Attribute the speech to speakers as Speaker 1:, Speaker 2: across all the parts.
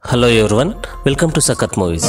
Speaker 1: Hello everyone, welcome to Sakat Movies.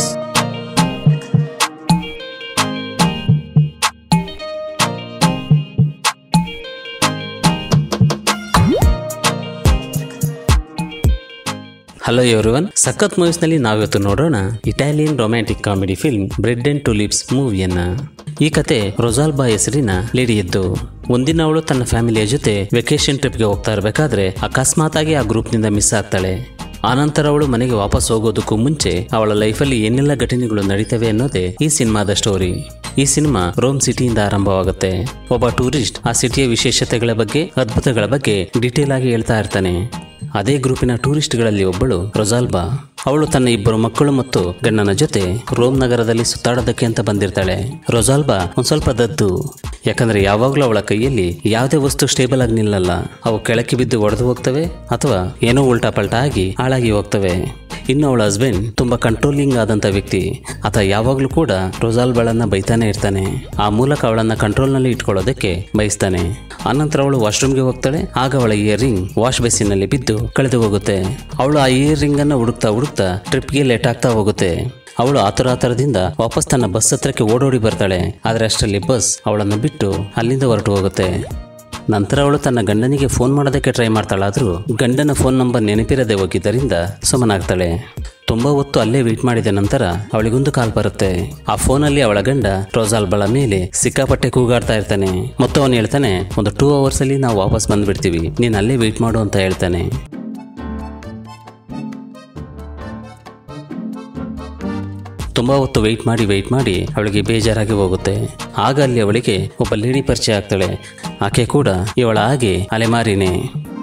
Speaker 1: Hello everyone ಸಖತ್ ಮೂವೀಸ್ನಲ್ಲಿ ನಾವಿವತ್ತು ನೋಡೋಣ Italian romantic comedy film bread and tulips ಮೂವಿಯನ್ನ ಈ ಕತೆ ರೊಜಾಲ್ಬಾ ಹೆಸರಿನ ಲೇಡಿಯದ್ದು ಒಂದಿನ ಅವಳು ತನ್ನ ಫ್ಯಾಮಿಲಿಯ ಜೊತೆ ವೆಕೇಶನ್ ಟ್ರಿಪ್ಗೆ ಹೋಗ್ತಾ ಇರಬೇಕಾದ್ರೆ ಅಕಸ್ಮಾತ್ ಆಗಿ ಆ ಗ್ರೂಪ್ನಿಂದ ಮಿಸ್ ಆಗ್ತಾಳೆ ಆನಂತರ ಅವಳು ಮನೆಗೆ ವಾಪಸ್ ಹೋಗೋದಕ್ಕೂ ಮುಂಚೆ ಅವಳ ಲೈಫಲ್ಲಿ ಏನೆಲ್ಲ ಘಟನೆಗಳು ನಡೀತವೆ ಅನ್ನೋದೇ ಈ ಸಿನಿಮಾದ ಸ್ಟೋರಿ ಈ ಸಿನಿಮಾ ರೋಮ್ ಸಿಟಿಯಿಂದ ಆರಂಭವಾಗುತ್ತೆ ಒಬ್ಬ ಟೂರಿಸ್ಟ್ ಆ ಸಿಟಿಯ ವಿಶೇಷತೆಗಳ ಬಗ್ಗೆ ಅದ್ಭುತಗಳ ಬಗ್ಗೆ ಡೀಟೇಲ್ ಆಗಿ ಹೇಳ್ತಾ ಇರ್ತಾನೆ ಅದೇ ಗ್ರೂಪಿನ ಟೂರಿಸ್ಟ್ಗಳಲ್ಲಿ ಒಬ್ಬಳು ರೊಜಾಲ್ಬಾ ಅವಳು ತನ್ನ ಇಬ್ಬರು ಮಕ್ಕಳು ಮತ್ತು ಗಂಡನ ಜೊತೆ ರೋಮ್ ನಗರದಲ್ಲಿ ಸುತ್ತಾಡೋದಕ್ಕೆ ಅಂತ ಬಂದಿರ್ತಾಳೆ ರೊಜಾಲ್ಬಾ ಒಂದ್ ಸ್ವಲ್ಪ ದದ್ದು ಯಾಕಂದ್ರೆ ಯಾವಾಗಲೂ ಅವಳ ಕೈಯಲ್ಲಿ ಯಾವುದೇ ವಸ್ತು ಸ್ಟೇಬಲ್ ಆಗಿ ನಿಲ್ಲಲ್ಲ ಅವು ಕೆಳಕ್ಕೆ ಬಿದ್ದು ಒಡೆದು ಹೋಗ್ತವೆ ಅಥವಾ ಏನೋ ಉಲ್ಟಾ ಪಲ್ಟಾ ಆಗಿ ಹಾಳಾಗಿ ಹೋಗ್ತವೆ ಇನ್ನು ಅವಳ ಹಸ್ಬೆಂಡ್ ತುಂಬಾ ಕಂಟ್ರೋಲಿಂಗ್ ಆದಂತ ವ್ಯಕ್ತಿ ಆತ ಯಾವಾಗಲೂ ಕೂಡ ರೊಜಾಲ್ಬಳನ್ನ ಬೈತಾನೆ ಇರ್ತಾನೆ ಆ ಮೂಲಕ ಅವಳನ್ನ ಕಂಟ್ರೋಲ್ನಲ್ಲಿ ಇಟ್ಕೊಳ್ಳೋದಕ್ಕೆ ಬಯಸ್ತಾನೆ ಆನಂತರ ಅವಳು ವಾಶ್ರೂಮ್ಗೆ ಹೋಗ್ತಾಳೆ ಆಗ ಅವಳ ಇಯರ್ ರಿಂಗ್ ವಾಶ್ ಬೇಸಿನಲ್ಲಿ ಬಿದ್ದು ಕಳೆದು ಹೋಗುತ್ತೆ ಅವಳು ಆ ಇಯರ್ ರಿಂಗ್ ಅನ್ನ ಹುಡುಕ್ತಾ ಹುಡುಕ್ತಾ ಟ್ರಿಪ್ಗೆ ಲೇಟ್ ಆಗ್ತಾ ಹೋಗುತ್ತೆ ಅವಳು ಆತುರ ಆತರದಿಂದ ವಾಪಸ್ ತನ್ನ ಬಸ್ ಹತ್ರಕ್ಕೆ ಓಡೋಡಿ ಬರ್ತಾಳೆ ಆದ್ರೆ ಅಷ್ಟರಲ್ಲಿ ಬಸ್ ಅವಳನ್ನು ಬಿಟ್ಟು ಅಲ್ಲಿಂದ ಹೊರಟು ಹೋಗುತ್ತೆ ನಂತರ ಅವಳು ತನ್ನ ಗಂಡನಿಗೆ ಫೋನ್ ಮಾಡೋದಕ್ಕೆ ಟ್ರೈ ಮಾಡ್ತಾಳಾದ್ರೂ ಗಂಡನ ಫೋನ್ ನಂಬರ್ ನೆನಪಿರದೆ ಹೋಗಿದ್ದರಿಂದ ಸುಮ್ಮನಾಗ್ತಾಳೆ ತುಂಬಾ ಹೊತ್ತು ಅಲ್ಲೇ ವೇಟ್ ಮಾಡಿದ ನಂತರ ಅವಳಿಗೊಂದು ಕಾಲ್ ಬರುತ್ತೆ ಆ ಫೋನಲ್ಲಿ ಅವಳ ಗಂಡ ರೋಜಾಲ್ಬಳ ಮೇಲೆ ಸಿಕ್ಕಾಪಟ್ಟೆ ಕೂಗಾಡ್ತಾ ಇರ್ತಾನೆ ಮತ್ತು ಅವನು ಹೇಳ್ತಾನೆ ಒಂದು ಟೂ ಅವರ್ಸ್ ಅಲ್ಲಿ ನಾವು ವಾಪಸ್ ಬಂದ್ಬಿಡ್ತೀವಿ ನೀನು ಅಲ್ಲೇ ವೇಟ್ ಮಾಡು ಅಂತ ಹೇಳ್ತಾನೆ ತುಂಬಾ ಹೊತ್ತು ವೆಯ್ಟ್ ಮಾಡಿ ವೆಯ್ಟ್ ಮಾಡಿ ಅವಳಿಗೆ ಬೇಜಾರಾಗಿ ಹೋಗುತ್ತೆ ಆಗ ಅಲ್ಲಿ ಅವಳಿಗೆ ಒಬ್ಬ ಲೇಡಿ ಪರಿಚಯ ಆಗ್ತಾಳೆ ಆಕೆ ಕೂಡ ಇವಳ ಹಾಗೆ ಅಲೆಮಾರಿನೇ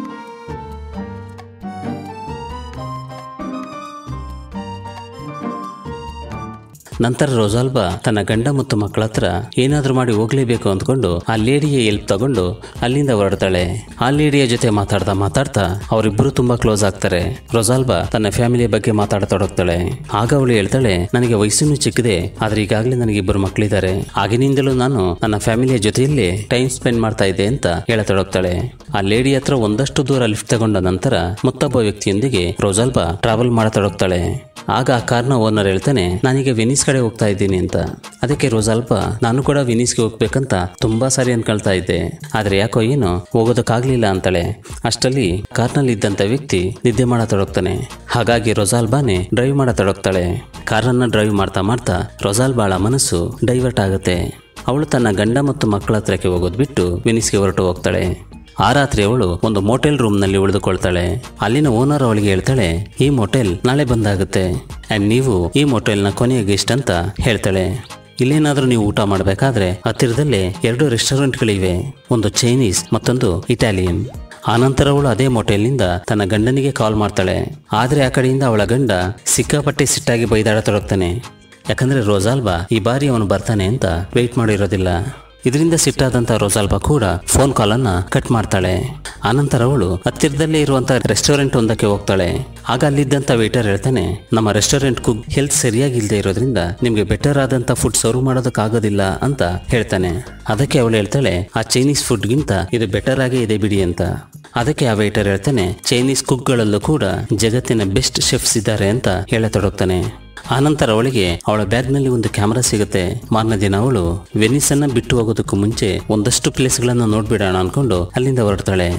Speaker 1: ನಂತರ ರೋಜಾಲ್ಬಾ ತನ್ನ ಗಂಡ ಮತ್ತು ಮಕ್ಕಳ ಹತ್ರ ಏನಾದ್ರೂ ಮಾಡಿ ಹೋಗ್ಲೇಬೇಕು ಅಂದ್ಕೊಂಡು ಆ ಲೇಡಿಯ ಎಲ್ಪ್ ತಗೊಂಡು ಅಲ್ಲಿಂದ ಹೊರಡ್ತಾಳೆ ಆ ಲೇಡಿಯ ಜೊತೆ ಮಾತಾಡ್ತಾ ಮಾತಾಡ್ತಾ ಅವರಿಬ್ಬರು ತುಂಬಾ ಕ್ಲೋಸ್ ಆಗ್ತಾರೆ ರೊಜಾಲ್ಬಾ ತನ್ನ ಫ್ಯಾಮಿಲಿಯ ಬಗ್ಗೆ ಮಾತಾಡತೊಡಗ್ತಾಳೆ ಆಗ ಅವಳು ಹೇಳ್ತಾಳೆ ನನಗೆ ವಯಸ್ಸನ್ನು ಚಿಕ್ಕಿದೆ ಆದ್ರೆ ಈಗಾಗಲೇ ನನಗೆ ಇಬ್ಬರು ಮಕ್ಕಳಿದ್ದಾರೆ ಆಗಿನಿಂದಲೂ ನಾನು ನನ್ನ ಫ್ಯಾಮಿಲಿಯ ಜೊತೆಯಲ್ಲೇ ಟೈಮ್ ಸ್ಪೆಂಡ್ ಮಾಡ್ತಾ ಇದ್ದೆ ಅಂತ ಹೇಳತೊಡಗ್ತಾಳೆ ಆ ಲೇಡಿ ಹತ್ರ ಒಂದಷ್ಟು ದೂರ ಲಿಫ್ಟ್ ತಗೊಂಡ ನಂತರ ಮತ್ತೊಬ್ಬ ವ್ಯಕ್ತಿಯೊಂದಿಗೆ ರೋಜಾಲ್ಬಾ ಟ್ರಾವೆಲ್ ಮಾಡತೊಡಗ್ತಾಳೆ ಆಗ ಆ ಕಾರ್ನ ಓನರ್ ಹೇಳ್ತಾನೆ ನಾನೀಗ ವೆನಿಸ್ ಕಡೆ ಹೋಗ್ತಾ ಇದ್ದೀನಿ ಅಂತ ಅದಕ್ಕೆ ರೋಜಾಲ್ಬಾ ನಾನು ಕೂಡ ವೆನಿಸ್ಗೆ ಹೋಗ್ಬೇಕಂತ ತುಂಬಾ ಸಾರಿ ಅನ್ಕೊಳ್ತಾ ಇದ್ದೆ ಆದ್ರೆ ಯಾಕೋ ಏನು ಹೋಗೋದಕ್ಕಾಗ್ಲಿಲ್ಲ ಅಂತಾಳೆ ಅಷ್ಟರಲ್ಲಿ ಕಾರ್ನಲ್ಲಿ ಇದ್ದಂತ ವ್ಯಕ್ತಿ ನಿದ್ದೆ ಮಾಡತೊಡಗ್ತಾನೆ ಹಾಗಾಗಿ ರೊಜಾಲ್ಬಾನೆ ಡ್ರೈವ್ ಮಾಡತೊಡಗ್ತಾಳೆ ಕಾರನ್ನ ಡ್ರೈವ್ ಮಾಡ್ತಾ ಮಾಡ್ತಾ ರೊಜಾಲ್ಬಾಳ ಮನಸ್ಸು ಡೈವರ್ಟ್ ಆಗುತ್ತೆ ಅವಳು ತನ್ನ ಗಂಡ ಮತ್ತು ಮಕ್ಕಳ ಹತ್ರಕ್ಕೆ ಹೋಗೋದು ಬಿಟ್ಟು ವೆನಿಸ್ಗೆ ಹೊರಟು ಹೋಗ್ತಾಳೆ ಆ ರಾತ್ರಿ ಅವಳು ಒಂದು ಮೋಟೆಲ್ ರೂಮ್ನಲ್ಲಿ ಉಳಿದುಕೊಳ್ತಾಳೆ ಅಲ್ಲಿನ ಓನರ್ ಅವಳಿಗೆ ಹೇಳ್ತಾಳೆ ಈ ಮೋಟೆಲ್ ನಾಳೆ ಬಂದಾಗುತ್ತೆ ಅಂಡ್ ನೀವು ಈ ಮೋಟೆಲ್ನ ಕೊನೆಯ ಗೆಸ್ಟ್ ಅಂತ ಹೇಳ್ತಾಳೆ ಇಲ್ಲೇನಾದ್ರೂ ನೀವು ಊಟ ಮಾಡಬೇಕಾದ್ರೆ ಹತ್ತಿರದಲ್ಲೇ ಎರಡು ರೆಸ್ಟೋರೆಂಟ್ಗಳಿವೆ ಒಂದು ಚೈನೀಸ್ ಮತ್ತೊಂದು ಇಟಾಲಿಯನ್ ಆನಂತರ ಅವಳು ಅದೇ ಮೊಟೆಲ್ನಿಂದ ತನ್ನ ಗಂಡನಿಗೆ ಕಾಲ್ ಮಾಡ್ತಾಳೆ ಆದ್ರೆ ಆ ಕಡೆಯಿಂದ ಅವಳ ಗಂಡ ಸಿಕ್ಕಾಪಟ್ಟೆ ಸಿಟ್ಟಾಗಿ ಬೈದಾಡತೊಡಗ್ತಾನೆ ಯಾಕಂದ್ರೆ ರೋಜಾಲ್ಬಾ ಈ ಬಾರಿ ಅವನು ಬರ್ತಾನೆ ಅಂತ ವೆಯ್ಟ್ ಮಾಡಿರೋದಿಲ್ಲ ಇದರಿಂದ ಸಿಟ್ಟಾದಂತ ರೋಜಾಲ್ಬಾ ಕೂಡ ಫೋನ್ ಕಾಲನ್ನ ಕಟ್ ಮಾಡ್ತಾಳೆ ಆನಂತರ ಅವಳು ಹತ್ತಿರದಲ್ಲೇ ಇರುವಂತ ರೆಸ್ಟೋರೆಂಟ್ ಒಂದಕ್ಕೆ ಹೋಗ್ತಾಳೆ ಆಗ ಅಲ್ಲಿದ್ದಂತ ವೇಟರ್ ಹೇಳ್ತಾನೆ ನಮ್ಮ ರೆಸ್ಟೋರೆಂಟ್ ಕುಕ್ ಹೆಲ್ತ್ ಸರಿಯಾಗಿ ಇಲ್ಲದೆ ಇರೋದ್ರಿಂದ ನಿಮ್ಗೆ ಬೆಟರ್ ಆದಂತ ಫುಡ್ ಸರ್ವ್ ಮಾಡೋದಕ್ಕಾಗೋದಿಲ್ಲ ಅಂತ ಹೇಳ್ತಾನೆ ಅದಕ್ಕೆ ಅವಳು ಹೇಳ್ತಾಳೆ ಆ ಚೈನೀಸ್ ಫುಡ್ಗಿಂತ ಇದು ಬೆಟರ್ ಆಗೇ ಇದೆ ಬಿಡಿ ಅಂತ ಅದಕ್ಕೆ ಆ ವೇಟರ್ ಹೇಳ್ತಾನೆ ಚೈನೀಸ್ ಕುಕ್ಗಳಲ್ಲೂ ಕೂಡ ಜಗತ್ತಿನ ಬೆಸ್ಟ್ ಶೆಫ್ಸ್ ಇದ್ದಾರೆ ಅಂತ ಹೇಳತೊಡಗ್ತಾನೆ ಆನಂತರ ಅವಳಿಗೆ ಅವಳ ಬ್ಯಾಗ್ನಲ್ಲಿ ಒಂದು ಕ್ಯಾಮ್ರಾ ಸಿಗುತ್ತೆ ಮಾರನೇ ದಿನ ಅವಳು ವೆನಿಸ್ ಅನ್ನ ಬಿಟ್ಟು ಹೋಗೋದಕ್ಕೂ ಮುಂಚೆ ಒಂದಷ್ಟು ಪ್ಲೇಸ್ಗಳನ್ನ ನೋಡ್ಬಿಡೋಣ ಅನ್ಕೊಂಡು ಅಲ್ಲಿಂದ ಹೊರಡ್ತಾಳೆ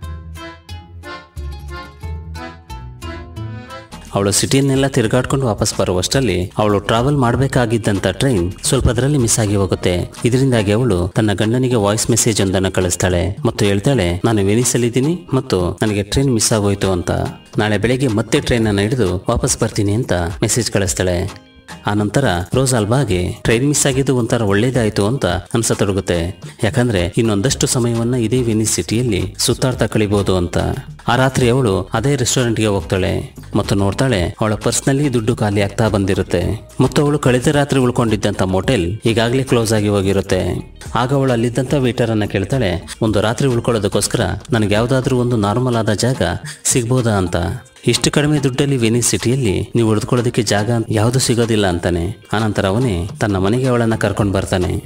Speaker 1: ಅವಳು ಸಿಟಿಯನ್ನೆಲ್ಲ ತಿರುಗಾಡ್ಕೊಂಡು ವಾಪಸ್ ಬರುವಷ್ಟರಲ್ಲಿ ಅವಳು ಟ್ರಾವೆಲ್ ಮಾಡಬೇಕಾಗಿದ್ದಂತ ಟ್ರೈನ್ ಸ್ವಲ್ಪದರಲ್ಲಿ ಮಿಸ್ ಆಗಿ ಹೋಗುತ್ತೆ ಇದರಿಂದಾಗಿ ಅವಳು ತನ್ನ ಗಂಡನಿಗೆ ವಾಯ್ಸ್ ಮೆಸೇಜ್ ಒಂದನ್ನು ಕಳಿಸ್ತಾಳೆ ಮತ್ತು ಹೇಳ್ತಾಳೆ ನಾನು ವೆನಿಸಲ್ಲಿದ್ದೀನಿ ಮತ್ತು ನನಗೆ ಟ್ರೈನ್ ಮಿಸ್ ಆಗೋಯ್ತು ಅಂತ ನಾಳೆ ಬೆಳಗ್ಗೆ ಮತ್ತೆ ಟ್ರೈನ್ ಅನ್ನು ಹಿಡಿದು ವಾಪಸ್ ಬರ್ತೀನಿ ಅಂತ ಮೆಸೇಜ್ ಕಳಿಸ್ತಾಳೆ ಆನಂತರ ರೋಜಾಲ್ಬಾಗೆ ಟ್ರೈನ್ ಮಿಸ್ ಆಗಿದ್ದು ಒಂಥರ ಒಳ್ಳೇದಾಯ್ತು ಅಂತ ಅನ್ಸತೊಡಗುತ್ತೆ ಯಾಕಂದ್ರೆ ಇನ್ನೊಂದಷ್ಟು ಸಮಯವನ್ನ ಇದೇ ವೆನಿಸ್ ಸಿಟಿಯಲ್ಲಿ ಸುತ್ತಾಡ್ತಾ ಕಳಿಬಹುದು ಅಂತ ಆ ರಾತ್ರಿ ಅವಳು ಅದೇ ರೆಸ್ಟೋರೆಂಟ್ಗೆ ಹೋಗ್ತಾಳೆ ಮತ್ತು ನೋಡ್ತಾಳೆ ಅವಳ ಪರ್ಸ್ನಲ್ಲಿ ದುಡ್ಡು ಖಾಲಿ ಆಗ್ತಾ ಬಂದಿರುತ್ತೆ ಮತ್ತು ಅವಳು ಕಳೆದ ರಾತ್ರಿ ಉಳ್ಕೊಂಡಿದ್ದಂತ ಮೋಟೆಲ್ ಈಗಾಗಲೇ ಕ್ಲೋಸ್ ಆಗಿ ಹೋಗಿರುತ್ತೆ ಆಗ ಅವಳು ಅಲ್ಲಿದ್ದಂತ ವೇಟರ್ ಅನ್ನ ಕೇಳ್ತಾಳೆ ಒಂದು ರಾತ್ರಿ ಉಳ್ಕೊಳ್ಳೋದಕ್ಕೋಸ್ಕರ ನನಗೆ ಯಾವ್ದಾದ್ರೂ ಒಂದು ನಾರ್ಮಲ್ ಆದ ಜಾಗ ಸಿಗ್ಬೋದಾ ಅಂತ ಇಷ್ಟು ಕಡಿಮೆ ದುಡ್ಡಲ್ಲಿ ವೆನಿಸ್ ಸಿಟಿಯಲ್ಲಿ ನೀವು ಉಳಿದುಕೊಳ್ಳೋದಕ್ಕೆ ಜಾಗ ಯಾವುದು ಸಿಗೋದಿಲ್ಲ ಅಂತಾನೆ ಆನಂತರ ಅವನೇ ತನ್ನ ಮನೆಗೆ ಅವಳನ್ನ ಕರ್ಕೊಂಡು ಬರ್ತಾನೆ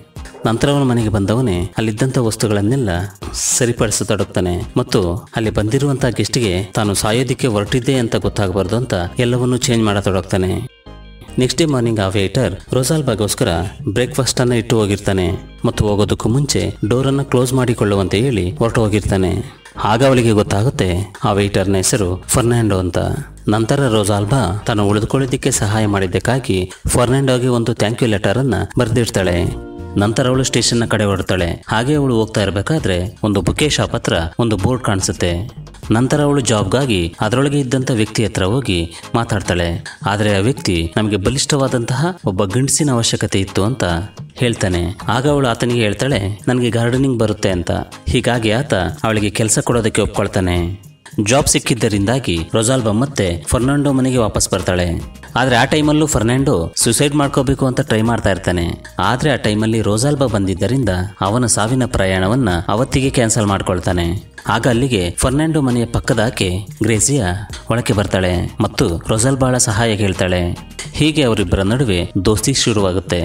Speaker 1: ನಂತರ ಅವನ ಮನೆಗೆ ಬಂದವನೇ ಅಲ್ಲಿದ್ದಂಥ ವಸ್ತುಗಳನ್ನೆಲ್ಲ ಸರಿಪಡಿಸತೊಡಗ್ತಾನೆ ಮತ್ತು ಅಲ್ಲಿ ಬಂದಿರುವಂತಹ ಗೆಸ್ಟ್ಗೆ ತಾನು ಸಾಯೋದಿಕ್ಕೆ ಹೊರಟಿದ್ದೆ ಅಂತ ಗೊತ್ತಾಗಬಾರ್ದು ಅಂತ ಎಲ್ಲವನ್ನೂ ಚೇಂಜ್ ಮಾಡತೊಡಗ್ತಾನೆ ನೆಕ್ಸ್ಟ್ ಡೇ ಮಾರ್ನಿಂಗ್ ಆ ವೇಟರ್ ರೊಸಾಲ್ಬಾಗೋಸ್ಕರ ಬ್ರೇಕ್ಫಾಸ್ಟ್ ಅನ್ನ ಇಟ್ಟು ಹೋಗಿರ್ತಾನೆ ಮತ್ತು ಹೋಗೋದಕ್ಕೂ ಮುಂಚೆ ಡೋರನ್ನು ಕ್ಲೋಸ್ ಮಾಡಿಕೊಳ್ಳುವಂತೆ ಹೇಳಿ ಹೊರಟು ಹೋಗಿರ್ತಾನೆ ಆಗ ಅವಳಿಗೆ ಗೊತ್ತಾಗುತ್ತೆ ಆ ವೇಟರ್ನ ಹೆಸರು ಫರ್ನಾಂಡೋ ಅಂತ ನಂತರ ರೋಸಾಲ್ಬಾ ತಾನು ಉಳಿದುಕೊಳ್ಳೋದಕ್ಕೆ ಸಹಾಯ ಮಾಡಿದ್ದಕ್ಕಾಗಿ ಫರ್ನಾಂಡೋಗೆ ಒಂದು ಥ್ಯಾಂಕ್ ಯು ಲೆಟರ್ ಅನ್ನ ಬರೆದಿಡ್ತಾಳೆ ನಂತರ ಅವಳು ಸ್ಟೇಷನ್ನ ಕಡೆ ಹೊರಡ್ತಾಳೆ ಹಾಗೆ ಅವಳು ಹೋಗ್ತಾ ಇರಬೇಕಾದ್ರೆ ಒಂದು ಬುಕೆ ಶಾಪ್ ಹತ್ರ ಒಂದು ಬೋರ್ಡ್ ಕಾಣಿಸುತ್ತೆ ನಂತರ ಅವಳು ಜಾಬ್ಗಾಗಿ ಅದರೊಳಗೆ ಇದ್ದಂಥ ವ್ಯಕ್ತಿ ಹತ್ರ ಹೋಗಿ ಮಾತಾಡ್ತಾಳೆ ಆದರೆ ಆ ವ್ಯಕ್ತಿ ನಮಗೆ ಬಲಿಷ್ಠವಾದಂತಹ ಒಬ್ಬ ಗಂಡಸಿನ ಅವಶ್ಯಕತೆ ಇತ್ತು ಅಂತ ಹೇಳ್ತಾನೆ ಆಗ ಅವಳು ಆತನಿಗೆ ಹೇಳ್ತಾಳೆ ನನಗೆ ಗಾರ್ಡನಿಂಗ್ ಬರುತ್ತೆ ಅಂತ ಹೀಗಾಗಿ ಆತ ಅವಳಿಗೆ ಕೆಲಸ ಕೊಡೋದಕ್ಕೆ ಒಪ್ಕೊಳ್ತಾನೆ ಜಾಬ್ ಸಿಕ್ಕಿದ್ದರಿಂದಾಗಿ ರೊಸಾಲ್ಬಾ ಮತ್ತೆ ಫರ್ನಾಂಡೋ ಮನೆಗೆ ವಾಪಸ್ ಬರ್ತಾಳೆ ಆದ್ರೆ ಆ ಟೈಮಲ್ಲೂ ಫರ್ನಾಂಡೋ ಸುಸೈಡ್ ಮಾಡ್ಕೋಬೇಕು ಅಂತ ಟ್ರೈ ಮಾಡ್ತಾ ಇರ್ತಾನೆ ಆದ್ರೆ ಆ ಟೈಮಲ್ಲಿ ರೋಸಾಲ್ಬಾ ಬಂದಿದ್ದರಿಂದ ಅವನ ಸಾವಿನ ಪ್ರಯಾಣವನ್ನ ಅವತ್ತಿಗೆ ಕ್ಯಾನ್ಸಲ್ ಮಾಡ್ಕೊಳ್ತಾನೆ ಆಗ ಅಲ್ಲಿಗೆ ಫರ್ನಾಂಡೋ ಮನೆಯ ಪಕ್ಕದ ಆಕೆ ಗ್ರೇಸಿಯಾ ಒಳಕ್ಕೆ ಬರ್ತಾಳೆ ಮತ್ತು ರೊಸಾಲ್ಬಾಳ ಸಹಾಯ ಕೇಳ್ತಾಳೆ ಹೀಗೆ ಅವರಿಬ್ಬರ ನಡುವೆ ದೋಸ್ತಿ ಶುರುವಾಗುತ್ತೆ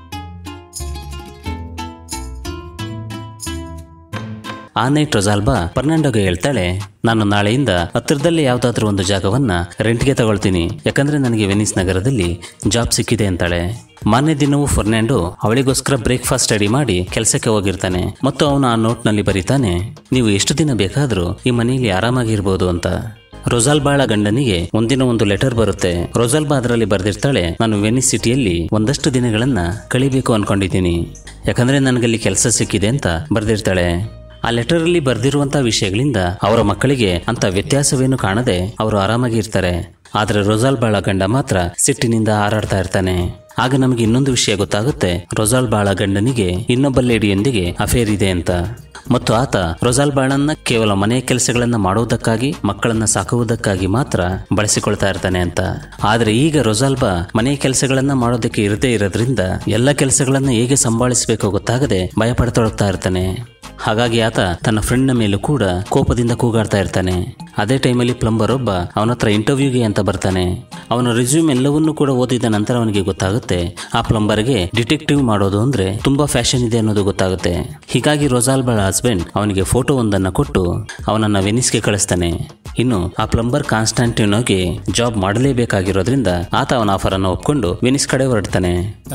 Speaker 1: ಆ ನೈಟ್ ರೊಸಾಲ್ಬಾ ಫರ್ನಾಂಡೋಗೆ ಹೇಳ್ತಾಳೆ ನಾನು ನಾಳೆಯಿಂದ ಹತ್ತಿರದಲ್ಲಿ ಯಾವುದಾದ್ರೂ ಒಂದು ಜಾಗವನ್ನ ರೆಂಟ್ಗೆ ತಗೊಳ್ತೀನಿ ಯಾಕಂದ್ರೆ ನನಗೆ ವೆನಿಸ್ ನಗರದಲ್ಲಿ ಜಾಬ್ ಸಿಕ್ಕಿದೆ ಅಂತಾಳೆ ಮಾನ್ಯ ದಿನವೂ ಫರ್ನಾಂಡೋ ಅವಳಿಗೋಸ್ಕರ ಬ್ರೇಕ್ಫಾಸ್ಟ್ ರೆಡಿ ಮಾಡಿ ಕೆಲಸಕ್ಕೆ ಹೋಗಿರ್ತಾನೆ ಮತ್ತು ಅವನು ಆ ನೋಟ್ನಲ್ಲಿ ಬರೀತಾನೆ ನೀವು ಎಷ್ಟು ದಿನ ಬೇಕಾದರೂ ಈ ಮನೆಯಲ್ಲಿ ಆರಾಮಾಗಿರ್ಬೋದು ಅಂತ ರೊಸಾಲ್ಬಾಳ ಗಂಡನಿಗೆ ಒಂದಿನ ಒಂದು ಲೆಟರ್ ಬರುತ್ತೆ ರೊಸಾಲ್ಬಾ ಅದರಲ್ಲಿ ಬರೆದಿರ್ತಾಳೆ ನಾನು ವೆನಿಸ್ ಸಿಟಿಯಲ್ಲಿ ಒಂದಷ್ಟು ದಿನಗಳನ್ನ ಕಳಿಬೇಕು ಅನ್ಕೊಂಡಿದ್ದೀನಿ ಯಾಕಂದ್ರೆ ನನಗಲ್ಲಿ ಕೆಲಸ ಸಿಕ್ಕಿದೆ ಅಂತ ಬರೆದಿರ್ತಾಳೆ ಆ ಲೆಟರಲ್ಲಿ ಬರೆದಿರುವಂಥ ವಿಷಯಗಳಿಂದ ಅವರ ಮಕ್ಕಳಿಗೆ ಅಂತ ವ್ಯತ್ಯಾಸವೇನು ಕಾಣದೆ ಅವರು ಆರಾಮಾಗಿ ಇರ್ತಾರೆ ಆದರೆ ರೊಜಾಲ್ ಬಾಳ ಗಂಡ ಮಾತ್ರ ಸಿಟ್ಟಿನಿಂದ ಹಾರಾಡ್ತಾ ಇರ್ತಾನೆ ಆಗ ನಮಗೆ ಇನ್ನೊಂದು ವಿಷಯ ಗೊತ್ತಾಗುತ್ತೆ ರೊಜಾಲ್ ಬಾಳ ಗಂಡನಿಗೆ ಇನ್ನೊಬ್ಬ ಲೇಡಿಯೊಂದಿಗೆ ಅಫೇರ್ ಇದೆ ಅಂತ ಮತ್ತು ಆತ ರೊಜಾಲ್ ಬಾಳನ್ನ ಕೇವಲ ಮನೆಯ ಕೆಲಸಗಳನ್ನ ಮಾಡುವುದಕ್ಕಾಗಿ ಮಕ್ಕಳನ್ನ ಸಾಕುವುದಕ್ಕಾಗಿ ಮಾತ್ರ ಬಳಸಿಕೊಳ್ತಾ ಇರ್ತಾನೆ ಅಂತ ಆದ್ರೆ ಈಗ ರೊಜಾಲ್ಬಾ ಮನೆಯ ಕೆಲಸಗಳನ್ನ ಮಾಡೋದಕ್ಕೆ ಇರದೇ ಇರೋದ್ರಿಂದ ಎಲ್ಲ ಕೆಲಸಗಳನ್ನ ಹೇಗೆ ಸಂಭಾಳಿಸಬೇಕು ಗೊತ್ತಾಗದೆ ಭಯ ಪಡ್ತೊಳಗ್ತಾ ಇರ್ತಾನೆ ಹಾಗಾಗಿ ಆತ ತನ್ನ ಫ್ರೆಂಡ್ನ ಮೇಲೂ ಕೂಡ ಕೋಪದಿಂದ ಕೂಗಾಡ್ತಾ ಇರ್ತಾನೆ ಅದೇ ಟೈಮಲ್ಲಿ ಪ್ಲಂಬರ್ ಒಬ್ಬ ಅವನ ಹತ್ರ ಇಂಟರ್ವ್ಯೂಗೆ ಅಂತ ಬರ್ತಾನೆ ಅವನ ರಿಸ್ಯೂಮ್ ಎಲ್ಲವನ್ನೂ ಕೂಡ ಓದಿದ ನಂತರ ಅವನಿಗೆ ಗೊತ್ತಾಗುತ್ತೆ ಆ ಪ್ಲಂಬರ್ಗೆ ಡಿಟೆಕ್ಟಿವ್ ಮಾಡೋದು ಅಂದ್ರೆ ತುಂಬಾ ಫ್ಯಾಷನ್ ಇದೆ ಅನ್ನೋದು ಗೊತ್ತಾಗುತ್ತೆ ಹೀಗಾಗಿ ರೊಜಾಲ್ಬಳ ಹಸ್ಬೆಂಡ್ ಅವನಿಗೆ ಫೋಟೋ ಒಂದನ್ನ ಕೊಟ್ಟು ಅವನನ್ನ ವೆನಿಸ್ಗೆ ಕಳಿಸ್ತಾನೆ ಇನ್ನು ಆ ಪ್ಲಂಬರ್ ಕಾನ್ಸ್ಟಾಂಟಿನೋಗೆ ಜಾಬ್ ಮಾಡಲೇಬೇಕಾಗಿರೋದ್ರಿಂದ ಆತ ಅವನ ಆಫರ್ ಅನ್ನು ಒಪ್ಕೊಂಡು ವೆನಿಸ್ ಕಡೆ ಹೊರಡ್ತಾನೆ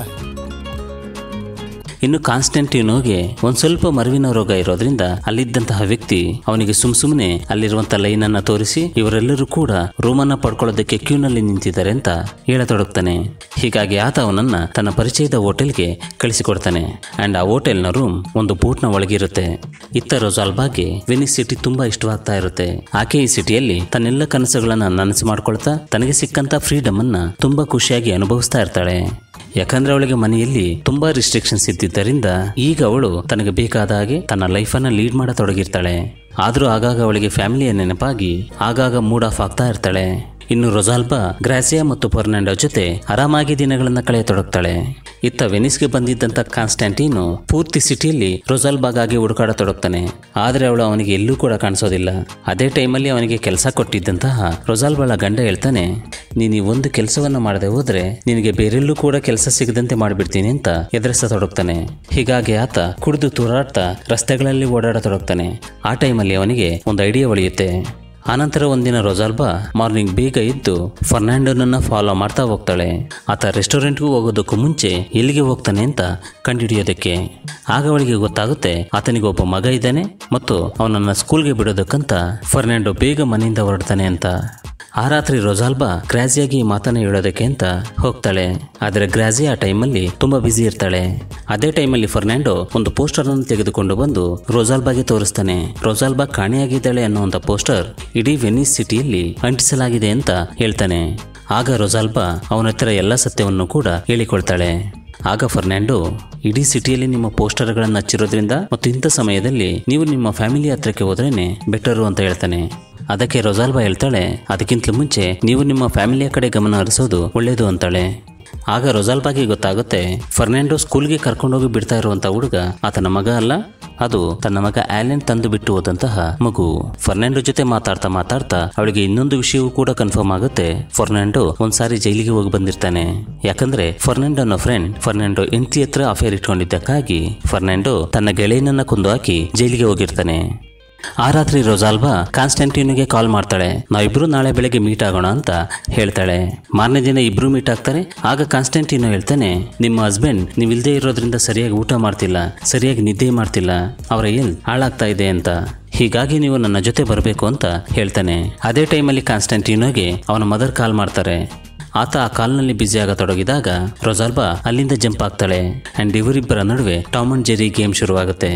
Speaker 1: ಇನ್ನು ಕಾನ್ಸ್ಟೆಂಟಿನೋಗೆ ಒಂದ್ ಸ್ವಲ್ಪ ಮರುವಿನ ರೋಗ ಇರೋದ್ರಿಂದ ಅಲ್ಲಿದ್ದಂತಹ ವ್ಯಕ್ತಿ ಅವನಿಗೆ ಸುಮ್ ಸುಮ್ಮನೆ ಅಲ್ಲಿರುವಂತ ಲೈನ್ ಅನ್ನ ತೋರಿಸಿ ಇವರೆಲ್ಲರೂ ಕೂಡ ರೂಮನ್ನ ಪಡ್ಕೊಳ್ಳೋದಕ್ಕೆ ಕ್ಯೂನಲ್ಲಿ ನಿಂತಿದ್ದಾರೆ ಅಂತ ಹೇಳತೊಡಗ್ತಾನೆ ಹೀಗಾಗಿ ಆತ ಅವನನ್ನ ತನ್ನ ಪರಿಚಯದ ಹೋಟೆಲ್ಗೆ ಕಳಿಸಿಕೊಡ್ತಾನೆ ಅಂಡ್ ಆ ಹೋಟೆಲ್ನ ರೂಮ್ ಒಂದು ಬೋಟ್ನ ಒಳಗಿರುತ್ತೆ ಇತ್ತ ರೊಜಾಲ್ಬಾಗೆ ವೆನಿಸ್ ಸಿಟಿ ತುಂಬಾ ಇಷ್ಟವಾಗ್ತಾ ಇರುತ್ತೆ ಆಕೆ ಈ ಸಿಟಿಯಲ್ಲಿ ತನ್ನೆಲ್ಲ ಕನಸುಗಳನ್ನ ನನಸು ಮಾಡ್ಕೊಳ್ತಾ ತನಗೆ ಸಿಕ್ಕಂತ ಫ್ರೀಡಮ್ ಅನ್ನ ತುಂಬಾ ಖುಷಿಯಾಗಿ ಅನುಭವಿಸ್ತಾ ಇರ್ತಾಳೆ ಯಾಕಂದ್ರೆ ಅವಳಿಗೆ ಮನೆಯಲ್ಲಿ ತುಂಬಾ ರಿಸ್ಟ್ರಿಕ್ಷನ್ಸ್ ಇದ್ದಿದ್ದರಿಂದ ಈಗ ಅವಳು ತನಗೆ ಬೇಕಾದ ಹಾಗೆ ತನ್ನ ಲೈಫನ್ನ ಲೀಡ್ ಮಾಡತೊಡಗಿರ್ತಾಳೆ ಆದ್ರೂ ಆಗಾಗ ಅವಳಿಗೆ ಫ್ಯಾಮಿಲಿಯ ನೆನಪಾಗಿ ಆಗಾಗ ಮೂಡ್ ಆಫ್ ಆಗ್ತಾ ಇರ್ತಾಳೆ ಇನ್ನು ರೊಜಾಲ್ಬಾ ಗ್ರಾಸಿಯಾ ಮತ್ತು ಫರ್ನಾಂಡೋ ಜೊತೆ ಆರಾಮಾಗಿ ದಿನಗಳನ್ನ ಕಳೆಯತೊಡಗ್ತಾಳೆ ಇತ್ತ ವೆನಿಸ್ಗೆ ಬಂದಿದ್ದಂತ ಕಾನ್ಸ್ಟ್ಯಾಂಟಿನು ಪೂರ್ತಿ ಸಿಟಿಯಲ್ಲಿ ರೊಜಾಲ್ಬಾಗಾಗಿ ಹುಡುಕಾಡತೊಡಗ್ತಾನೆ ಆದ್ರೆ ಅವಳು ಅವನಿಗೆ ಎಲ್ಲೂ ಕೂಡ ಕಾಣಿಸೋದಿಲ್ಲ ಅದೇ ಟೈಮಲ್ಲಿ ಅವನಿಗೆ ಕೆಲಸ ಕೊಟ್ಟಿದ್ದಂತಹ ರೊಜಾಲ್ಬಾಳ ಗಂಡ ಹೇಳ್ತಾನೆ ನೀನು ಈ ಒಂದು ಕೆಲಸವನ್ನ ಮಾಡದೆ ಹೋದ್ರೆ ನಿನಗೆ ಬೇರೆಲ್ಲೂ ಕೂಡ ಕೆಲಸ ಸಿಗದಂತೆ ಮಾಡಿಬಿಡ್ತೀನಿ ಅಂತ ಎದುರಿಸತೊಡಗ್ತಾನೆ ಹೀಗಾಗಿ ಆತ ಕುಡಿದು ತೂರಾಡ್ತಾ ರಸ್ತೆಗಳಲ್ಲಿ ಓಡಾಡತೊಡಗ್ತಾನೆ ಆ ಟೈಮಲ್ಲಿ ಅವನಿಗೆ ಒಂದು ಐಡಿಯಾ ಒಳಿಯುತ್ತೆ ಆನಂತರ ಒಂದಿನ ರೊಜಾಲ್ಬಾ ಮಾರ್ನಿಂಗ್ ಬೇಗ ಇದ್ದು ಫರ್ನಾಂಡೋನನ್ನ ಫಾಲೋ ಮಾಡ್ತಾ ಹೋಗ್ತಾಳೆ ಆತ ರೆಸ್ಟೋರೆಂಟ್ಗೂ ಹೋಗೋದಕ್ಕೂ ಮುಂಚೆ ಎಲ್ಲಿಗೆ ಹೋಗ್ತಾನೆ ಅಂತ ಕಂಡುಹಿಡಿಯೋದಕ್ಕೆ ಆಗ ಅವಳಿಗೆ ಗೊತ್ತಾಗುತ್ತೆ ಆತನಿಗೆ ಒಬ್ಬ ಮಗ ಇದ್ದಾನೆ ಮತ್ತು ಅವನನ್ನ ಸ್ಕೂಲ್ಗೆ ಬಿಡೋದಕ್ಕಂತ ಫರ್ನಾಂಡೋ ಬೇಗ ಮನೆಯಿಂದ ಹೊರಡ್ತಾನೆ ಅಂತ ಆ ರಾತ್ರಿ ರೊಜಾಲ್ಬಾ ಗ್ರಾಜಿಯಾಗಿ ಈ ಮಾತನ್ನ ಹೇಳೋದಕ್ಕೆ ಅಂತ ಹೋಗ್ತಾಳೆ ಆದರೆ ಗ್ರಾಜಿ ಆ ಟೈಮಲ್ಲಿ ತುಂಬಾ ಬ್ಯುಸಿ ಇರ್ತಾಳೆ ಅದೇ ಟೈಮಲ್ಲಿ ಫರ್ನಾಂಡೋ ಒಂದು ಪೋಸ್ಟರ್ ಅನ್ನು ತೆಗೆದುಕೊಂಡು ಬಂದು ರೊಜಾಲ್ಬಾಗೆ ತೋರಿಸ್ತಾನೆ ರೊಜಾಲ್ಬಾ ಕಾಣೆಯಾಗಿದ್ದಾಳೆ ಅನ್ನುವಂಥ ಪೋಸ್ಟರ್ ಇಡೀ ವೆನಿಸ್ ಸಿಟಿಯಲ್ಲಿ ಅಂಟಿಸಲಾಗಿದೆ ಅಂತ ಹೇಳ್ತಾನೆ ಆಗ ರೊಜಾಲ್ಬಾ ಅವನ ಹತ್ರ ಎಲ್ಲ ಸತ್ಯವನ್ನು ಕೂಡ ಹೇಳಿಕೊಳ್ತಾಳೆ ಆಗ ಫರ್ನಾಂಡೋ ಇಡೀ ಸಿಟಿಯಲ್ಲಿ ನಿಮ್ಮ ಪೋಸ್ಟರ್ಗಳನ್ನು ಹಚ್ಚಿರೋದ್ರಿಂದ ಮತ್ತು ಇಂಥ ಸಮಯದಲ್ಲಿ ನೀವು ನಿಮ್ಮ ಫ್ಯಾಮಿಲಿ ಹತ್ರಕ್ಕೆ ಹೋದ್ರೇನೆ ಬೆಟರು ಅಂತ ಹೇಳ್ತಾನೆ ಅದಕ್ಕೆ ರೊಜಾಲ್ಬಾ ಹೇಳ್ತಾಳೆ ಅದಕ್ಕಿಂತ ಮುಂಚೆ ನೀವು ನಿಮ್ಮ ಫ್ಯಾಮಿಲಿಯ ಕಡೆ ಗಮನ ಹರಿಸೋದು ಒಳ್ಳೆಯದು ಅಂತಾಳೆ ಆಗ ರೊಜಾಲ್ಬಾಗೆ ಗೊತ್ತಾಗುತ್ತೆ ಫರ್ನಾಂಡೋ ಸ್ಕೂಲ್ಗೆ ಕರ್ಕೊಂಡೋಗಿ ಬಿಡ್ತಾ ಇರುವಂಥ ಹುಡುಗ ಆತನ ಮಗ ಅಲ್ಲ ಅದು ತನ್ನ ಮಗ ಆಲೆನ್ ತಂದು ಬಿಟ್ಟು ಹೋದಂತಹ ಮಗು ಫರ್ನಾಂಡೋ ಜೊತೆ ಮಾತಾಡ್ತಾ ಮಾತಾಡ್ತಾ ಅವಳಿಗೆ ಇನ್ನೊಂದು ವಿಷಯವೂ ಕೂಡ ಕನ್ಫರ್ಮ್ ಆಗುತ್ತೆ ಫರ್ನಾಂಡೋ ಒಂದ್ಸಾರಿ ಜೈಲಿಗೆ ಹೋಗಿ ಬಂದಿರ್ತಾನೆ ಯಾಕಂದ್ರೆ ಫರ್ನಾಂಡೋನ ಫ್ರೆಂಡ್ ಫರ್ನಾಂಡೋ ಹೆಂಡತಿ ಹತ್ರ ಅಫೇರ್ ಇಟ್ಕೊಂಡಿದ್ದಕ್ಕಾಗಿ ಫರ್ನಾಂಡೋ ತನ್ನ ಗೆಳೆಯನನ್ನ ಕೊಂದು ಹಾಕಿ ಜೈಲಿಗೆ ಹೋಗಿರ್ತಾನೆ ಆ ರಾತ್ರಿ ರೊಜಾಲ್ಬಾ ಕಾನ್ಸ್ಟಂಟಿನ್ಗೆ ಕಾಲ್ ಮಾಡ್ತಾಳೆ ನಾವಿಬ್ರು ನಾಳೆ ಬೆಳಗ್ಗೆ ಮೀಟ್ ಆಗೋಣ ಅಂತ ಹೇಳ್ತಾಳೆ ಮಾರನೇ ದಿನ ಇಬ್ರು ಮೀಟ್ ಆಗ್ತಾರೆ ಆಗ ಕಾನ್ಸ್ಟಂಟಿನೋ ಹೇಳ್ತಾನೆ ನಿಮ್ಮ ಹಸ್ಬೆಂಡ್ ನೀವು ಇಲ್ದೇ ಇರೋದ್ರಿಂದ ಸರಿಯಾಗಿ ಊಟ ಮಾಡ್ತಿಲ್ಲ ಸರಿಯಾಗಿ ನಿದ್ದೆ ಮಾಡ್ತಿಲ್ಲ ಅವರ ಎಲ್ ಹಾಳಾಗ್ತಾ ಇದೆ ಅಂತ ಹೀಗಾಗಿ ನೀವು ನನ್ನ ಜೊತೆ ಬರಬೇಕು ಅಂತ ಹೇಳ್ತಾನೆ ಅದೇ ಟೈಮಲ್ಲಿ ಕಾನ್ಸ್ಟಂಟಿನೋಗೆ ಅವನ ಮದರ್ ಕಾಲ್ ಮಾಡ್ತಾರೆ ಆತ ಆ ಕಾಲ್ನಲ್ಲಿ ಬ್ಯುಸಿ ಆಗತೊಡಗಿದಾಗ ರೊಜಾಲ್ಬಾ ಅಲ್ಲಿಂದ ಜಂಪ್ ಆಗ್ತಾಳೆ ಅಂಡ್ ಇವರಿಬ್ಬರ ನಡುವೆ ಟಾಮ್ ಅಂಡ್ ಜೆರಿ ಗೇಮ್ ಶುರುವಾಗುತ್ತೆ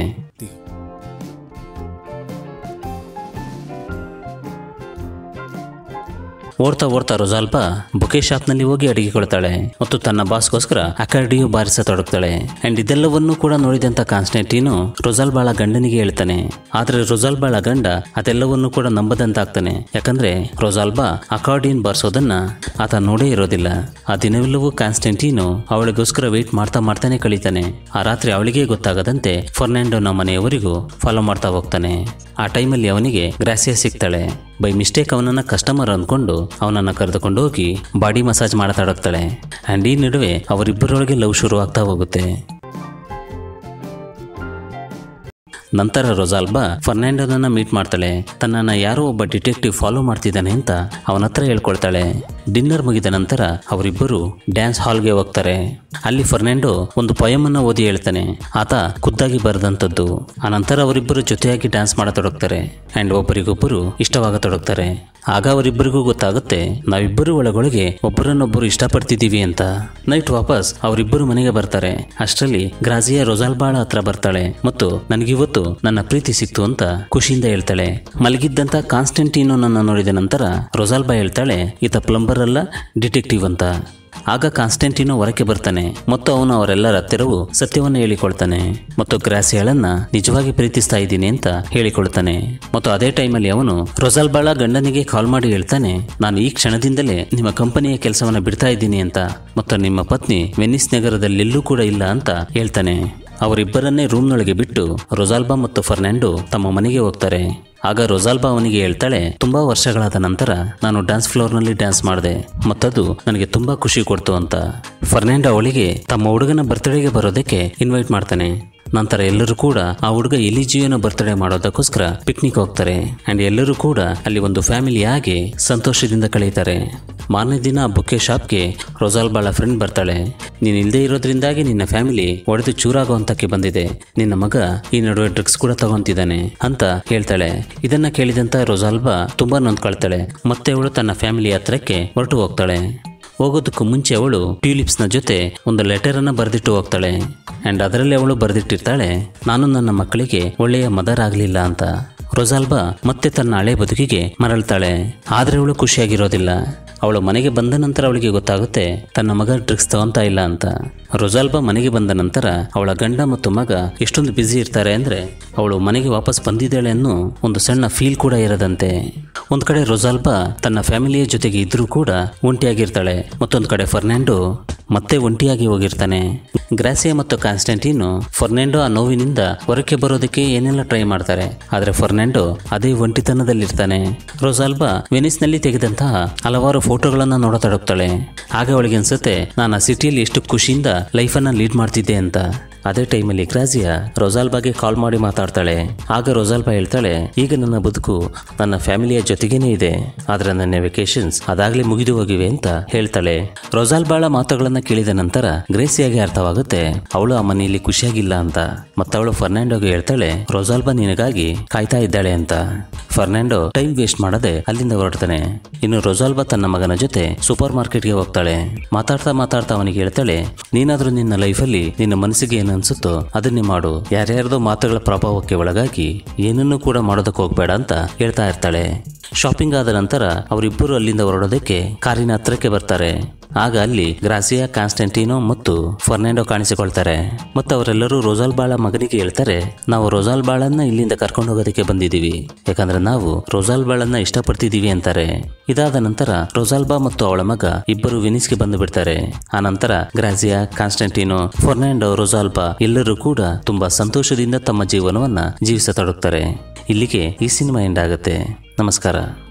Speaker 1: ಓಡ್ತಾ ಓಡ್ತಾ ರೊಜಾಲ್ಬಾ ಬುಕೆ ಶಾಪ್ನಲ್ಲಿ ಹೋಗಿ ಅಡಿಗೆ ಕೊಡ್ತಾಳೆ ಮತ್ತು ತನ್ನ ಬಾಸ್ಗೋಸ್ಕರ ಅಕಾರ್ಡಿಯೋ ಬಾರಿಸತೊಡಗ್ತಾಳೆ ಅಂಡ್ ಇದೆಲ್ಲವನ್ನೂ ಕೂಡ ನೋಡಿದಂತ ಕಾನ್ಸ್ಟೆಂಟಿನು ರೊಜಾಲ್ಬಾಳ ಗಂಡನಿಗೆ ಹೇಳ್ತಾನೆ ಆದ್ರೆ ರೊಜಾಲ್ಬಾಳ ಗಂಡ ಅದೆಲ್ಲವನ್ನೂ ಕೂಡ ನಂಬದಂತಾಗ್ತಾನೆ ಯಾಕಂದ್ರೆ ರೊಜಾಲ್ಬಾ ಅಕಾರ್ಡಿಯನ್ ಬಾರಿಸೋದನ್ನ ಆತ ನೋಡೇ ಇರೋದಿಲ್ಲ ಆ ದಿನವೆಲ್ಲವೂ ಕಾನ್ಸ್ಟೆಂಟಿನು ಅವಳಿಗೋಸ್ಕರ ವೇಟ್ ಮಾಡ್ತಾ ಮಾಡ್ತಾನೆ ಕಳೀತಾನೆ ಆ ರಾತ್ರಿ ಅವಳಿಗೆ ಗೊತ್ತಾಗದಂತೆ ಫರ್ನಾಂಡೋನ ಮನೆಯವರಿಗೂ ಫಾಲೋ ಮಾಡ್ತಾ ಹೋಗ್ತಾನೆ ಆ ಟೈಮಲ್ಲಿ ಅವನಿಗೆ ಗ್ರಾಸಿಯಾ ಸಿಗ್ತಾಳೆ ಬೈ ಮಿಸ್ಟೇಕ್ ಅವನನ್ನ ಕಸ್ಟಮರ್ ಅಂದ್ಕೊಂಡು ಅವನನ್ನ ಕರೆದುಕೊಂಡು ಹೋಗಿ ಬಾಡಿ ಮಸಾಜ್ ಮಾಡತಾಡಕ್ತಾಳೆ ಅಂಡ್ ಈ ನಡುವೆ ಅವರಿಬ್ಬರೊಳಗೆ ಲವ್ ಶುರು ಆಗ್ತಾ ಹೋಗುತ್ತೆ ನಂತರ ರೊಜಾಲ್ಬಾ ಫರ್ನಾಂಡೋನನ್ನ ಮೀಟ್ ಮಾಡ್ತಾಳೆ ತನ್ನನ್ನ ಯಾರೋ ಒಬ್ಬ ಡಿಟೆಕ್ಟಿವ್ ಫಾಲೋ ಮಾಡ್ತಿದ್ದಾನೆ ಅಂತ ಅವನ ಹತ್ರ ಹೇಳ್ಕೊಳ್ತಾಳೆ ಡಿನ್ನರ್ ಮುಗಿದ ನಂತರ ಅವರಿಬ್ಬರು ಡ್ಯಾನ್ಸ್ ಹಾಲ್ಗೆ ಹೋಗ್ತಾರೆ ಅಲ್ಲಿ ಫರ್ನಾಂಡೋ ಒಂದು ಪೊಯಮ್ ಅನ್ನ ಓದಿ ಹೇಳ್ತಾನೆ ಆತ ಖುದ್ದಾಗಿ ಬರೆದಂಥದ್ದು ಆನಂತರ ಅವರಿಬ್ಬರು ಜೊತೆಯಾಗಿ ಡ್ಯಾನ್ಸ್ ಮಾಡತೊಡಗ್ತಾರೆ ಅಂಡ್ ಒಬ್ಬರಿಗೊಬ್ಬರು ಇಷ್ಟವಾಗತೊಡಗ್ತಾರೆ ಆಗ ಅವರಿಬ್ಬರಿಗೂ ಗೊತ್ತಾಗುತ್ತೆ ನಾವಿಬ್ಬರು ಒಳಗೊಳಗೆ ಒಬ್ಬರನ್ನೊಬ್ಬರು ಇಷ್ಟಪಡ್ತಿದ್ದೀವಿ ಅಂತ ನೈಟ್ ವಾಪಸ್ ಅವರಿಬ್ಬರು ಮನೆಗೆ ಬರ್ತಾರೆ ಅಷ್ಟರಲ್ಲಿ ಗ್ರಾಜಿಯಾ ರೊಜಾಲ್ಬಾಳ ಹತ್ರ ಬರ್ತಾಳೆ ಮತ್ತು ನನಗಿವತ್ತು ನನ್ನ ಪ್ರೀತಿ ಸಿಕ್ತು ಅಂತ ಖುಷಿಯಿಂದ ಹೇಳ್ತಾಳೆ ಮಲಗಿದ್ದಂತ ಕಾನ್ಸ್ಟೆಂಟಿನೋ ನನ್ನ ನೋಡಿದ ನಂತರ ರೊಜಾಲ್ಬಾ ಹೇಳ್ತಾಳೆ ಈತ ಪ್ಲಂಬರ್ ಅಲ್ಲ ಡಿಟೆಕ್ಟಿವ್ ಅಂತ ಆಗ ಕಾನ್ಸ್ಟೆಂಟಿನೋ ಹೊರಕ್ಕೆ ಬರ್ತಾನೆ ಮತ್ತು ಅವನು ಅವರೆಲ್ಲರ ಹತ್ತಿರವೂ ಸತ್ಯವನ್ನು ಹೇಳಿಕೊಳ್ತಾನೆ ಮತ್ತು ಗ್ರಾಸಿಯಾಳನ್ನ ನಿಜವಾಗಿ ಪ್ರೀತಿಸ್ತಾ ಇದ್ದೀನಿ ಅಂತ ಹೇಳಿಕೊಳ್ತಾನೆ ಮತ್ತು ಅದೇ ಟೈಮಲ್ಲಿ ಅವನು ರೊಜಾಲ್ಬಾಳ ಗಂಡನಿಗೆ ಕಾಲ್ ಮಾಡಿ ಹೇಳ್ತಾನೆ ನಾನು ಈ ಕ್ಷಣದಿಂದಲೇ ನಿಮ್ಮ ಕಂಪನಿಯ ಕೆಲಸವನ್ನ ಬಿಡ್ತಾ ಇದ್ದೀನಿ ಅಂತ ಮತ್ತು ನಿಮ್ಮ ಪತ್ನಿ ವೆನಿಸ್ ನಗರದಲ್ಲೆಲ್ಲೂ ಕೂಡ ಇಲ್ಲ ಅಂತ ಹೇಳ್ತಾನೆ ಅವರಿಬ್ಬರನ್ನೇ ರೂಮ್ನೊಳಗೆ ಬಿಟ್ಟು ರೊಜಾಲ್ಬಾ ಮತ್ತು ಫರ್ನಾಂಡೋ ತಮ್ಮ ಮನೆಗೆ ಹೋಗ್ತಾರೆ ಆಗ ರೊಜಾಲ್ಬಾ ಅವನಿಗೆ ಹೇಳ್ತಾಳೆ ತುಂಬಾ ವರ್ಷಗಳಾದ ನಂತರ ನಾನು ಡ್ಯಾನ್ಸ್ ಫ್ಲೋರ್ನಲ್ಲಿ ಡ್ಯಾನ್ಸ್ ಮಾಡಿದೆ ಮತ್ತದು ನನಗೆ ತುಂಬಾ ಖುಷಿ ಕೊಡ್ತು ಅಂತ ಫರ್ನಾಂಡೋ ಅವಳಿಗೆ ತಮ್ಮ ಹುಡುಗನ ಬರ್ತ್ಡೇಗೆ ಬರೋದಕ್ಕೆ ಇನ್ವೈಟ್ ಮಾಡ್ತಾನೆ ನಂತರ ಎಲ್ಲರೂ ಕೂಡ ಆ ಹುಡುಗ ಎಲಿಜಿಯೋನ ಬರ್ತ್ಡೇ ಮಾಡೋದಕ್ಕೋಸ್ಕರ ಪಿಕ್ನಿಕ್ ಹೋಗ್ತಾರೆ ಅಂಡ್ ಎಲ್ಲರೂ ಕೂಡ ಅಲ್ಲಿ ಒಂದು ಫ್ಯಾಮಿಲಿ ಆಗಿ ಸಂತೋಷದಿಂದ ಕಳೀತಾರೆ ಮಾರನೇ ದಿನ ಬುಕ್ಕೆ ಶಾಪ್ಗೆ ರೊಜಾಲ್ಬಾಳ ಫ್ರೆಂಡ್ ಬರ್ತಾಳೆ ನೀನು ಇಲ್ಲದೆ ಇರೋದ್ರಿಂದಾಗಿ ನಿನ್ನ ಫ್ಯಾಮಿಲಿ ಒಡೆದು ಚೂರಾಗೋ ಹಂತಕ್ಕೆ ಬಂದಿದೆ ನಿನ್ನ ಮಗ ಈ ನಡುವೆ ಡ್ರಗ್ಸ್ ಕೂಡ ತಗೊಂತಿದ್ದಾನೆ ಅಂತ ಹೇಳ್ತಾಳೆ ಇದನ್ನ ಕೇಳಿದಂತ ರೊಜಾಲ್ಬಾ ತುಂಬಾ ನೊಂದ್ಕೊಳ್ತಾಳೆ ಮತ್ತೆ ಅವಳು ತನ್ನ ಫ್ಯಾಮಿಲಿ ಹತ್ರಕ್ಕೆ ಹೊರಟು ಹೋಗ್ತಾಳೆ ಹೋಗೋದಕ್ಕೂ ಮುಂಚೆ ಅವಳು ಟ್ಯೂಲಿಪ್ಸ್ನ ಜೊತೆ ಒಂದು ಲೆಟರ್ ಅನ್ನ ಬರೆದಿಟ್ಟು ಹೋಗ್ತಾಳೆ ಅಂಡ್ ಅದರಲ್ಲಿ ಅವಳು ಬರೆದಿಟ್ಟಿರ್ತಾಳೆ ನಾನು ನನ್ನ ಮಕ್ಕಳಿಗೆ ಒಳ್ಳೆಯ ಮದರ್ ಆಗಲಿಲ್ಲ ಅಂತ ರೊಜಾಲ್ಬಾ ಮತ್ತೆ ತನ್ನ ಹಳೆ ಬದುಕಿಗೆ ಮರಳ್ತಾಳೆ ಆದ್ರೆ ಅವಳು ಖುಷಿಯಾಗಿರೋದಿಲ್ಲ ಅವಳು ಮನೆಗೆ ಬಂದ ನಂತರ ಅವಳಿಗೆ ಗೊತ್ತಾಗುತ್ತೆ ತನ್ನ ಮಗ ಡ್ರಗ್ಸ್ ತಗೊಂತಾ ಇಲ್ಲ ಅಂತ ರೊಜಾಲ್ಬಾ ಮನೆಗೆ ಬಂದ ನಂತರ ಅವಳ ಗಂಡ ಮತ್ತು ಮಗ ಎಷ್ಟೊಂದು ಬ್ಯುಸಿ ಇರ್ತಾರೆ ಅಂದ್ರೆ ಅವಳು ಮನೆಗೆ ವಾಪಸ್ ಬಂದಿದ್ದಾಳೆ ಅನ್ನೋ ಒಂದು ಸಣ್ಣ ಫೀಲ್ ಕೂಡ ಇರದಂತೆ ಒಂದ್ ಕಡೆ ರೊಜಾಲ್ಬಾ ತನ್ನ ಫ್ಯಾಮಿಲಿಯ ಜೊತೆಗೆ ಇದ್ರೂ ಕೂಡ ಒಂಟಿಯಾಗಿರ್ತಾಳೆ ಮತ್ತೊಂದು ಕಡೆ ಫರ್ನಾಂಡೋ ಮತ್ತೆ ಒಂಟಿಯಾಗಿ ಹೋಗಿರ್ತಾನೆ ಗ್ರಾಸಿಯಾ ಮತ್ತು ಕಾನ್ಸ್ಟೆಂಟಿನು ಫರ್ನಾಂಡೋ ಆ ನೋವಿನಿಂದ ಹೊರಕ್ಕೆ ಬರೋದಕ್ಕೆ ಏನೆಲ್ಲ ಟ್ರೈ ಮಾಡ್ತಾರೆ ಆದ್ರೆ ಫರ್ನಾಂಡೋ ಅದೇ ಒಂಟಿತನದಲ್ಲಿರ್ತಾನೆ ರೊಜಾಲ್ಬಾ ವೆನಿಸ್ನಲ್ಲಿ ತೆಗೆದಂತಹ ಹಲವಾರು ಫೋಟೋಗಳನ್ನ ನೋಡತೊಡಗ್ತಾಳೆ ಆಗ ಅವಳಿಗೆ ಅನ್ಸುತ್ತೆ ನಾನು ಆ ಸಿಟಿಯಲ್ಲಿ ಎಷ್ಟು ಖುಷಿಯಿಂದ ಲೈಫನ್ನ ಲೀಡ್ ಮಾಡ್ತಿದ್ದೆ ಅಂತ ಅದೇ ಟೈಮಲ್ಲಿ ಗ್ರಾಜಿಯಾ ರೊಜಾಲ್ಬಾಗೆ ಕಾಲ್ ಮಾಡಿ ಮಾತಾಡ್ತಾಳೆ ಆಗ ರೊಜಾಲ್ಬಾ ಹೇಳ್ತಾಳೆ ಈಗ ನನ್ನ ಬದುಕು ನನ್ನ ಫ್ಯಾಮಿಲಿಯ ಜೊತೆಗೇನೆ ಇದೆ ಆದ್ರೆ ನನ್ನ ವೆಕೇಶನ್ಸ್ ಅದಾಗ್ಲೇ ಮುಗಿದು ಹೋಗಿವೆ ಅಂತ ಹೇಳ್ತಾಳೆ ರೊಜಾಲ್ಬಾಳ ಮಾತುಗಳನ್ನ ಕೇಳಿದ ನಂತರ ಗ್ರೇಸಿಯಾಗಿ ಅರ್ಥವಾಗುತ್ತೆ ಅವಳು ಆ ಮನೆಯಲ್ಲಿ ಖುಷಿಯಾಗಿಲ್ಲ ಅಂತ ಮತ್ತವಳು ಫರ್ನಾಂಡೋಗೆ ಹೇಳ್ತಾಳೆ ರೊಜಾಲ್ಬಾ ನಿನಗಾಗಿ ಕಾಯ್ತಾ ಇದ್ದಾಳೆ ಅಂತ ಫರ್ನಾಂಡೋ ಟೈಮ್ ವೇಸ್ಟ್ ಮಾಡದೆ ಅಲ್ಲಿಂದ ಹೊರಡ್ತಾನೆ ಇನ್ನು ರೊಜಾಲ್ಬಾ ತನ್ನ ಮಗನ ಜೊತೆ ಸೂಪರ್ ಮಾರ್ಕೆಟ್ಗೆ ಹೋಗ್ತಾಳೆ ಮಾತಾಡ್ತಾ ಮಾತಾಡ್ತಾ ಅವನಿಗೆ ಹೇಳ್ತಾಳೆ ನೀನಾದ್ರೂ ನಿನ್ನ ಲೈಫಲ್ಲಿ ನಿನ್ನ ಮನಸ್ಸಿಗೆ ಏನು ಅನ್ಸುತ್ತೋ ಅದನ್ನೇ ಮಾಡು ಯಾರ್ಯಾರ್ದೋ ಮಾತುಗಳ ಪ್ರಭಾವಕ್ಕೆ ಒಳಗಾಗಿ ಏನನ್ನೂ ಕೂಡ ಮಾಡೋದಕ್ಕೆ ಹೋಗ್ಬೇಡ ಅಂತ ಹೇಳ್ತಾ ಇರ್ತಾಳೆ ಶಾಪಿಂಗ್ ಆದ ನಂತರ ಅವರಿಬ್ಬರು ಅಲ್ಲಿಂದ ಹೊರಡೋದಕ್ಕೆ ಕಾರಿನ ಹತ್ರಕ್ಕೆ ಬರ್ತಾರೆ ಆಗ ಅಲ್ಲಿ ಗ್ರಾಸಿಯಾ ಕಾನ್ಸ್ಟೆಂಟಿನೋ ಮತ್ತು ಫರ್ನಾಂಡೋ ಕಾಣಿಸಿಕೊಳ್ತಾರೆ ಮತ್ತು ಅವರೆಲ್ಲರೂ ರೋಜಾಲ್ಬಾಳ ಮಗನಿಗೆ ಹೇಳ್ತಾರೆ ನಾವು ರೋಜಾಲ್ಬಾಳನ್ನ ಇಲ್ಲಿಂದ ಕರ್ಕೊಂಡು ಹೋಗೋದಕ್ಕೆ ಬಂದಿದ್ದೀವಿ ಯಾಕಂದ್ರೆ ನಾವು ರೋಜಾಲ್ಬಾಳನ್ನ ಇಷ್ಟಪಡ್ತಿದ್ದೀವಿ ಅಂತಾರೆ ಇದಾದ ನಂತರ ರೋಜಾಲ್ಬಾ ಮತ್ತು ಅವಳ ಮಗ ಇಬ್ಬರು ವಿನಿಸ್ಗೆ ಬಂದು ಬಿಡ್ತಾರೆ ಆ ನಂತರ ಗ್ರಾಸಿಯಾ ಕಾನ್ಸ್ಟೆಂಟಿನೋ ಫರ್ನಾಂಡೋ ರೋಜಾಲ್ಬಾ ಎಲ್ಲರೂ ಕೂಡ ತುಂಬಾ ಸಂತೋಷದಿಂದ ತಮ್ಮ ಜೀವನವನ್ನ ಜೀವಿಸತೊಡಗ್ತಾರೆ ಇಲ್ಲಿಗೆ ಈ ಸಿನಿಮಾ ಎಂಡ್ ಆಗುತ್ತೆ ನಮಸ್ಕಾರ